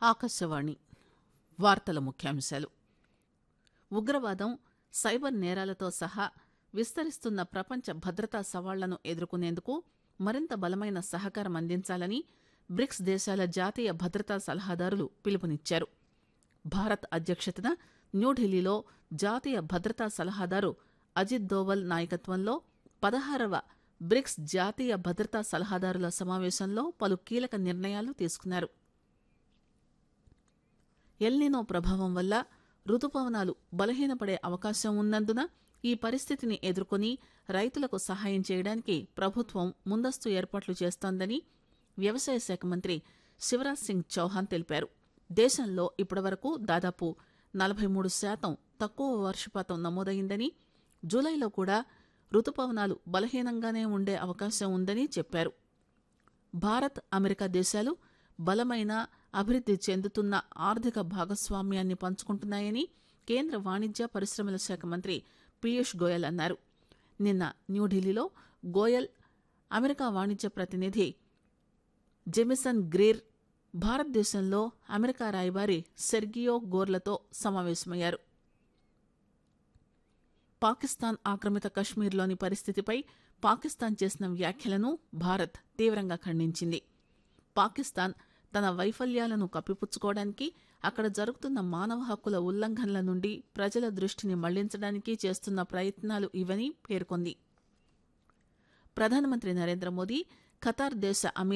ఆకాశవాణి వార్తల ముఖ్యాంశాలు ఉగ్రవాదం సైబర్ నేరాలతో సహా విస్తరిస్తున్న ప్రపంచ భద్రతా సవాళ్లను ఎదుర్కొనేందుకు మరింత బలమైన సహకారం అందించాలని బ్రిక్స్ దేశాల జాతీయ భద్రతా సలహాదారులు పిలుపునిచ్చారు భారత్ అధ్యక్షతన న్యూఢిల్లీలో జాతీయ భద్రతా సలహాదారు అజిత్ దోవల్ నాయకత్వంలో పదహారవ బ్రిక్స్ జాతీయ భద్రతా సలహాదారుల సమావేశంలో పలు కీలక నిర్ణయాలు తీసుకున్నారు ఎల్నినో ప్రభావం వల్ల రుతుపవనాలు బలహీనపడే అవకాశం ఉన్నందున ఈ పరిస్థితిని ఎదుర్కొని రైతులకు సహాయం చేయడానికి ప్రభుత్వం ముందస్తు ఏర్పాట్లు చేస్తోందని వ్యవసాయ శాఖ మంత్రి శివరాజ్ సింగ్ చౌహాన్ తెలిపారు దేశంలో ఇప్పటివరకు దాదాపు నలభై మూడు శాతం తక్కువ వర్షపాతం నమోదైందని జూలైలో కూడా రుతుపవనాలు బలహీనంగానే ఉండే అవకాశం ఉందని చెప్పారు భారత్ అమెరికా దేశాలు బలమైన అభివృద్ది చెందుతున్న ఆర్థిక భాగస్వామ్యాన్ని పంచుకుంటున్నాయని కేంద్ర వాణిజ్య పరిశ్రమల శాఖ మంత్రి పీయూష్ గోయల్ అన్నారు నిన్న న్యూఢిల్లీలో గోయల్ అమెరికా వాణిజ్య ప్రతినిధి జెమిసన్ గ్రీర్ భారతదేశంలో అమెరికా రాయబారి సెర్గియో గోర్లతో సమావేశమయ్యారు పాకిస్తాన్ ఆక్రమిత కశ్మీర్లోని పరిస్థితిపై పాకిస్తాన్ చేసిన వ్యాఖ్యలను భారత్ తీవ్రంగా ఖండించింది పాకిస్తాన్ తన వైఫల్యాలను కప్పిపుచ్చుకోవడానికి అక్కడ జరుగుతున్న మానవ హక్కుల ఉల్లంఘనల నుండి ప్రజల దృష్టిని మళ్లించడానికి చేస్తున్న ప్రయత్నాలు ఇవని పేర్కొంది ప్రధానమంత్రి నరేంద్ర మోదీ ఖతార్ దేశ అమీర్